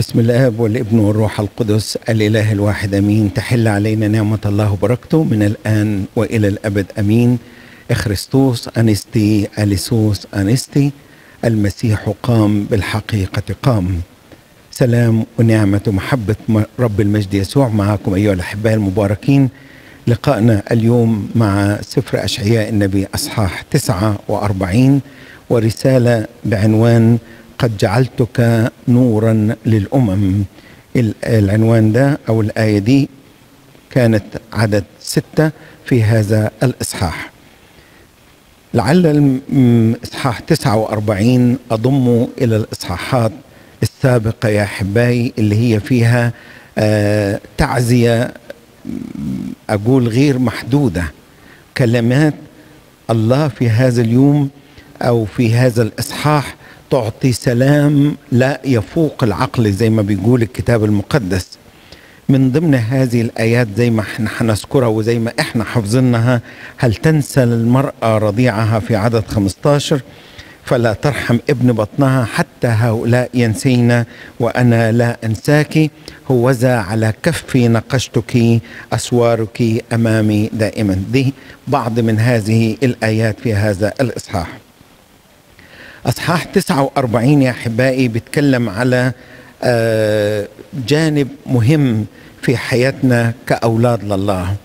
بسم الاب والابن والروح القدس الاله الواحد امين تحل علينا نعمه الله وبركته من الان والى الابد امين اخرستوس انستي اليسوس انستي المسيح قام بالحقيقه قام سلام ونعمه ومحبه رب المجد يسوع معكم ايها الاحباء المباركين لقائنا اليوم مع سفر اشعياء النبي اصحاح 49 ورساله بعنوان قد جعلتك نورا للامم العنوان ده او الايه دي كانت عدد سته في هذا الاصحاح لعل الاصحاح 49 اضمه الى الاصحاحات السابقه يا احبائي اللي هي فيها آه تعزيه اقول غير محدوده كلمات الله في هذا اليوم او في هذا الاصحاح تعطي سلام لا يفوق العقل زي ما بيقول الكتاب المقدس من ضمن هذه الآيات زي ما احنا هنذكرها وزي ما احنا حافظينها هل تنسى المرأة رضيعها في عدد 15 فلا ترحم ابن بطنها حتى هؤلاء ينسين وأنا لا أنساك هوذا على كفي نقشتك أسوارك أمامي دائما دي بعض من هذه الآيات في هذا الإصحاح اصحاح 49 يا احبائي بيتكلم على جانب مهم في حياتنا كاولاد لله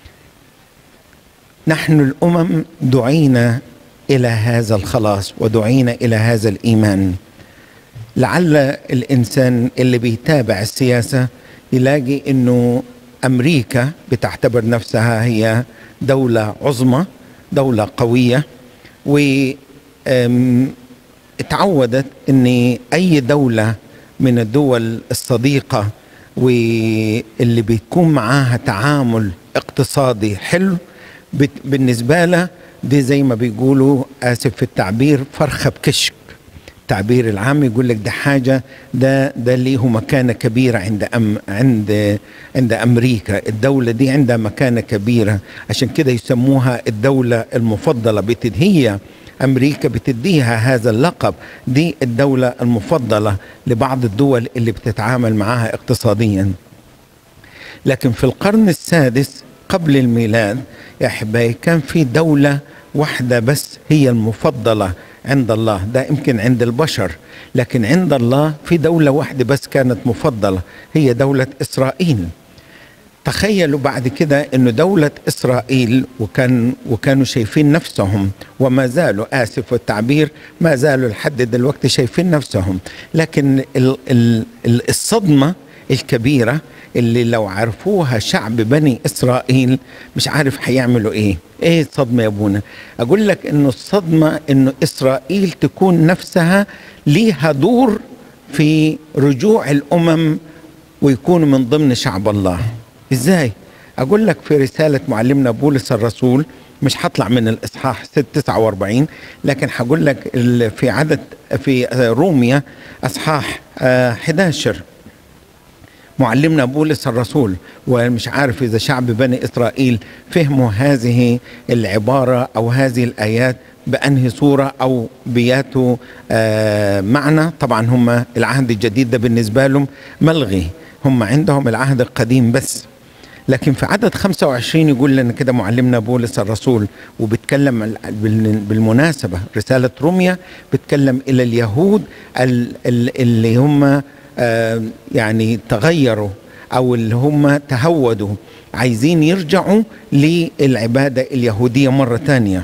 نحن الامم دعينا الى هذا الخلاص ودعينا الى هذا الايمان لعل الانسان اللي بيتابع السياسه يلاقي انه امريكا بتعتبر نفسها هي دوله عظمى دوله قويه و اتعودت ان اي دوله من الدول الصديقه واللي بيكون معاها تعامل اقتصادي حلو بالنسبه لها دي زي ما بيقولوا اسف في التعبير فرخه بكشك التعبير العام يقول لك ده حاجه ده ده ليه مكانه كبيره عند أم عند عند امريكا الدوله دي عندها مكانه كبيره عشان كده يسموها الدوله المفضله بتد هي امريكا بتديها هذا اللقب دي الدوله المفضله لبعض الدول اللي بتتعامل معها اقتصاديا لكن في القرن السادس قبل الميلاد يا احبائي كان في دوله واحده بس هي المفضله عند الله ده يمكن عند البشر لكن عند الله في دوله واحده بس كانت مفضله هي دوله اسرائيل تخيلوا بعد كده انه دولة اسرائيل وكان وكانوا شايفين نفسهم وما زالوا اسف في التعبير ما زالوا لحد دلوقتي شايفين نفسهم لكن ال ال الصدمة الكبيرة اللي لو عرفوها شعب بني اسرائيل مش عارف هيعملوا ايه ايه الصدمة يا ابونا اقول لك انه الصدمة انه اسرائيل تكون نفسها ليها دور في رجوع الامم ويكونوا من ضمن شعب الله ازاي اقول لك في رساله معلمنا بولس الرسول مش هطلع من الاصحاح 49 لكن هقول لك في عدد في روميا اصحاح 11 معلمنا بولس الرسول ومش عارف اذا شعب بني اسرائيل فهموا هذه العباره او هذه الايات بانهي صوره او بياتوا معنى طبعا هم العهد الجديد ده بالنسبه لهم ملغي هم عندهم العهد القديم بس لكن في عدد 25 يقول لنا كده معلمنا بولس الرسول وبيتكلم بالمناسبة رسالة روميا بيتكلم إلى اليهود اللي هم يعني تغيروا أو اللي هم تهودوا عايزين يرجعوا للعبادة اليهودية مرة تانية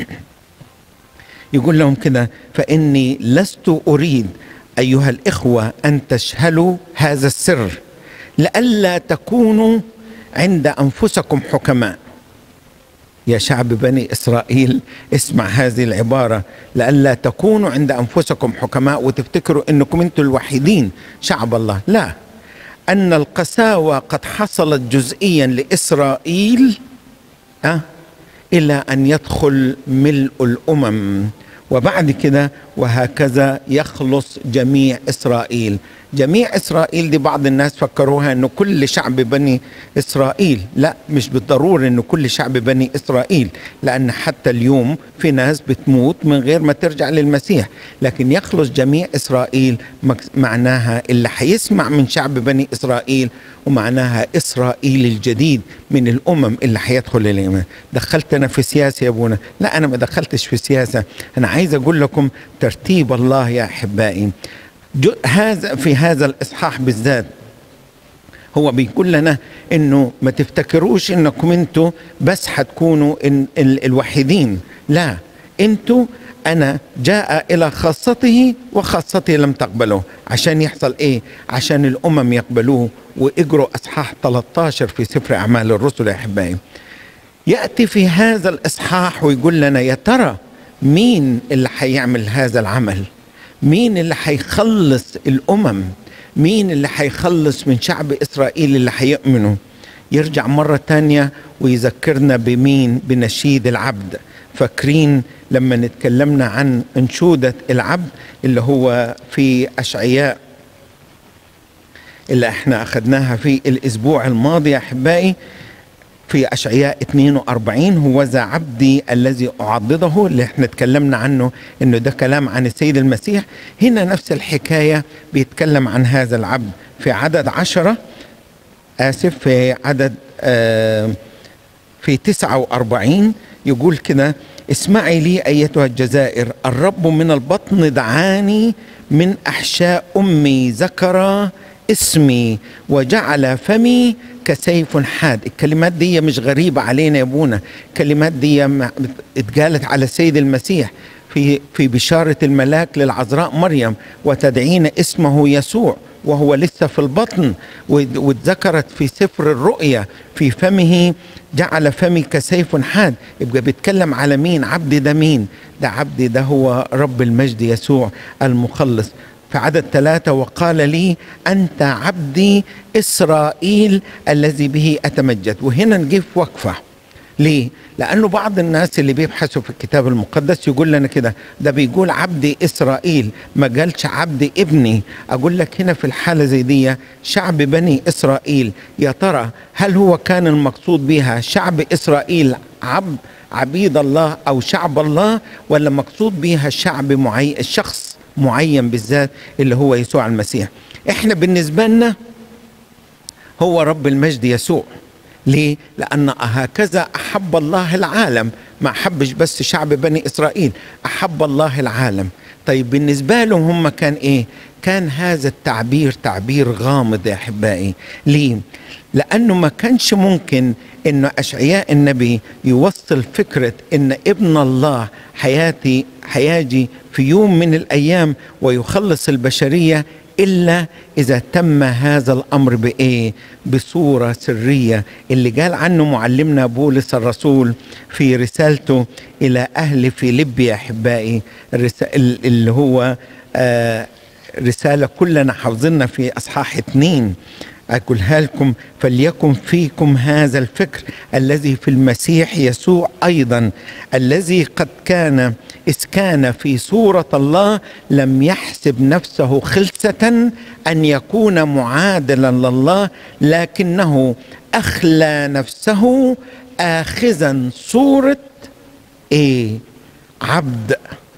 يقول لهم كده فإني لست أريد أيها الإخوة أن تشهلوا هذا السر لئلا تكونوا عند انفسكم حكماء يا شعب بني اسرائيل اسمع هذه العباره لئلا تكونوا عند انفسكم حكماء وتفتكروا انكم انتم الوحيدين شعب الله لا ان القساوه قد حصلت جزئيا لاسرائيل أه الى ان يدخل ملء الامم وبعد كده وهكذا يخلص جميع اسرائيل جميع إسرائيل دي بعض الناس فكروها أنه كل شعب بني إسرائيل لا مش بالضرورة أنه كل شعب بني إسرائيل لأن حتى اليوم في ناس بتموت من غير ما ترجع للمسيح لكن يخلص جميع إسرائيل معناها اللي حيسمع من شعب بني إسرائيل ومعناها إسرائيل الجديد من الأمم اللي حيدخل الإيمان دخلتنا في سياسة يا أبونا لا أنا ما دخلتش في سياسة أنا عايز أقول لكم ترتيب الله يا أحبائي هذا في هذا الإصحاح بالذات هو بيقول لنا انه ما تفتكروش انكم انتوا بس حتكونوا إن ال الوحيدين لا انتوا انا جاء الى خاصته وخاصته لم تقبلوه عشان يحصل ايه عشان الامم يقبلوه واجروا اصحاح 13 في سفر اعمال الرسل يا احبائي ياتي في هذا الاصحاح ويقول لنا يا ترى مين اللي حيعمل هذا العمل مين اللي حيخلص الامم مين اللي حيخلص من شعب اسرائيل اللي حيؤمنوا يرجع مرة تانية ويذكرنا بمين بنشيد العبد فاكرين لما نتكلمنا عن انشودة العبد اللي هو في أشعياء اللي احنا أخذناها في الأسبوع الماضي يا أحبائي في أشعياء 42 هو ذا عبدي الذي أعضده اللي احنا اتكلمنا عنه انه ده كلام عن السيد المسيح هنا نفس الحكاية بيتكلم عن هذا العبد في عدد عشرة آسف في عدد آه في 49 يقول كده اسمعي لي أيتها الجزائر الرب من البطن دعاني من أحشاء أمي ذكر اسمي وجعل فمي كسيف حاد الكلمات دي مش غريبة علينا يا ابونا الكلمات دي اتقالت على السيد المسيح في في بشارة الملاك للعذراء مريم وتدعين اسمه يسوع وهو لسه في البطن واتذكرت في سفر الرؤيا في فمه جعل فمي كسيف حاد يبقى بيتكلم على مين عبدي ده مين ده عبدي ده هو رب المجد يسوع المخلص في عدد ثلاثة وقال لي أنت عبدي إسرائيل الذي به أتمجد وهنا نجيب وقفة ليه؟ لأنه بعض الناس اللي بيبحثوا في الكتاب المقدس يقول لنا كده ده بيقول عبدي إسرائيل ما قالش عبدي ابني أقول لك هنا في الحالة زي دي شعب بني إسرائيل يا ترى هل هو كان المقصود بها شعب إسرائيل عبد عبيد الله أو شعب الله ولا مقصود بها شعب معين الشخص معين بالذات اللي هو يسوع المسيح احنا بالنسبة لنا هو رب المجد يسوع ليه؟ لأن هكذا أحب الله العالم ما أحبش بس شعب بني إسرائيل أحب الله العالم طيب بالنسبة لهم هم كان إيه؟ كان هذا التعبير تعبير غامض يا أحبائي ليه؟ لأنه ما كانش ممكن أن أشعياء النبي يوصل فكرة أن ابن الله حياتي حياجي في يوم من الأيام ويخلص البشرية إلا إذا تم هذا الأمر بإيه؟ بصورة سرية اللي قال عنه معلمنا بولس الرسول في رسالته إلى أهل فيليب يا أحبائي اللي هو آه رسالة كلنا حافظنا في أصحاح اتنين أقولها لكم فليكن فيكم هذا الفكر الذي في المسيح يسوع أيضا الذي قد كان إذ كان في صورة الله لم يحسب نفسه خلسة أن يكون معادلا لله لكنه أخلى نفسه آخذا صورة إيه عبد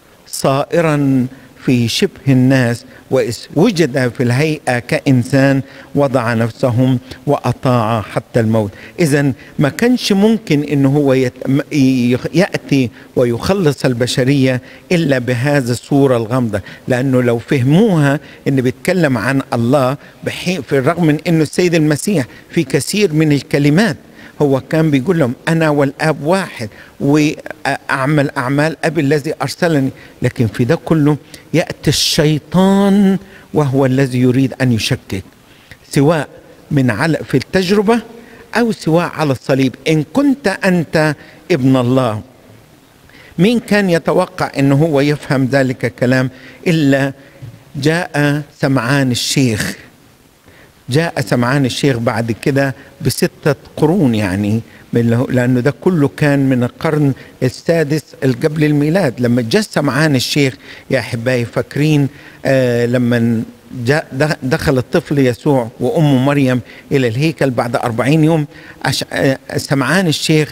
صائرا في شبه الناس وإذ وجد في الهيئة كإنسان وضع نفسهم وأطاع حتى الموت إذا ما كانش ممكن أنه هو يت... يأتي ويخلص البشرية إلا بهذه الصورة الغامضة لأنه لو فهموها أنه بيتكلم عن الله بحي... في الرغم من أنه السيد المسيح في كثير من الكلمات هو كان بيقول لهم انا والاب واحد واعمل اعمال ابي الذي ارسلني لكن في ده كله ياتي الشيطان وهو الذي يريد ان يشكك سواء من على في التجربه او سواء على الصليب ان كنت انت ابن الله مين كان يتوقع انه هو يفهم ذلك الكلام الا جاء سمعان الشيخ جاء سمعان الشيخ بعد كده بستة قرون يعني لأنه ده كله كان من القرن السادس قبل الميلاد لما جاء سمعان الشيخ يا أحبائي فاكرين آه لما جاء دخل الطفل يسوع وأمه مريم إلى الهيكل بعد أربعين يوم سمعان الشيخ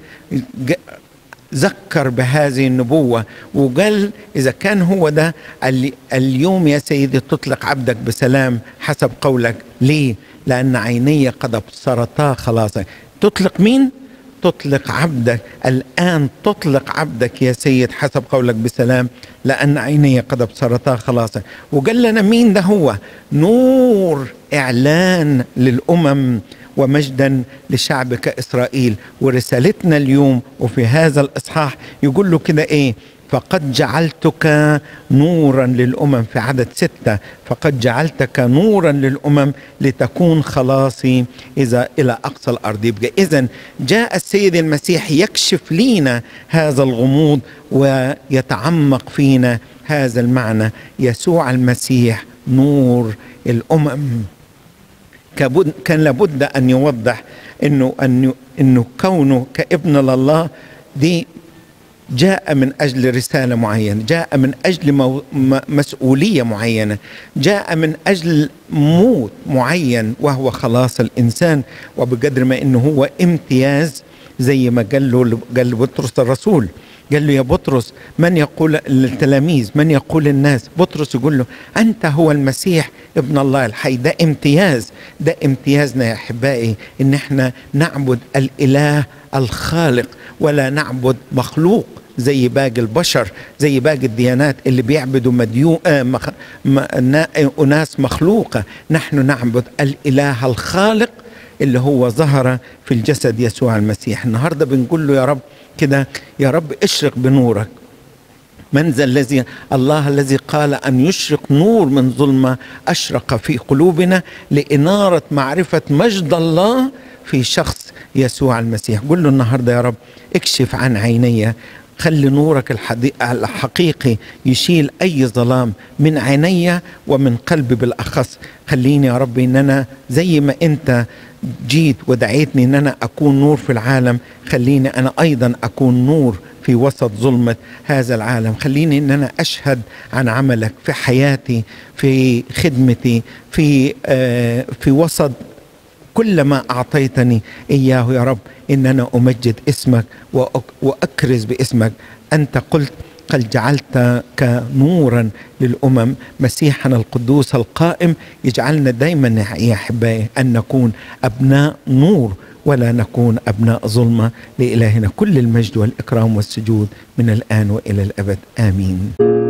ذكر بهذه النبوة وقال إذا كان هو ده اليوم يا سيدي تطلق عبدك بسلام حسب قولك ليه لأن عيني قد أبصرتا خلاصا تطلق مين تطلق عبدك الآن تطلق عبدك يا سيد حسب قولك بسلام لأن عيني قد أبصرتا خلاصا وقال لنا مين ده هو نور إعلان للأمم ومجدا لشعبك إسرائيل ورسالتنا اليوم وفي هذا الإصحاح يقول له كده إيه فقد جعلتك نورا للأمم في عدد ستة فقد جعلتك نورا للأمم لتكون خلاصي إذا إلى أقصى الأرض يبقى إذا جاء السيد المسيح يكشف لينا هذا الغموض ويتعمق فينا هذا المعنى يسوع المسيح نور الأمم كان لابد أن يوضح أنه, أنه, إنه كونه كابن لله دي جاء من اجل رساله معينه، جاء من اجل مو مسؤوليه معينه، جاء من اجل موت معين وهو خلاص الانسان وبقدر ما انه هو امتياز زي ما قال له قال بطرس الرسول قال له يا بطرس من يقول للتلاميذ من يقول الناس بطرس يقول له أنت هو المسيح ابن الله الحي ده امتياز ده امتيازنا يا أحبائي إن احنا نعبد الإله الخالق ولا نعبد مخلوق زي باقي البشر زي باقي الديانات اللي بيعبدوا مديو آه مخ... م... أناس مخلوقة نحن نعبد الإله الخالق اللي هو ظهر في الجسد يسوع المسيح النهارده بنقول له يا رب كده يا رب اشرق بنورك من ذا الذي الله الذي قال ان يشرق نور من ظلمه اشرق في قلوبنا لاناره معرفه مجد الله في شخص يسوع المسيح قل له النهارده يا رب اكشف عن عيني خلي نورك الحقيقي يشيل اي ظلام من عيني ومن قلبي بالاخص خليني يا رب ان انا زي ما انت جيت ودعيتني ان انا اكون نور في العالم خليني انا ايضا اكون نور في وسط ظلمة هذا العالم خليني ان انا اشهد عن عملك في حياتي في خدمتي في آه في وسط كل ما اعطيتني اياه يا رب ان انا امجد اسمك واكرز باسمك انت قلت قد جعلتك نورا للامم مسيحنا القدوس القائم يجعلنا دائما يا احبائي ان نكون ابناء نور ولا نكون ابناء ظلمه لالهنا كل المجد والاكرام والسجود من الان والى الابد امين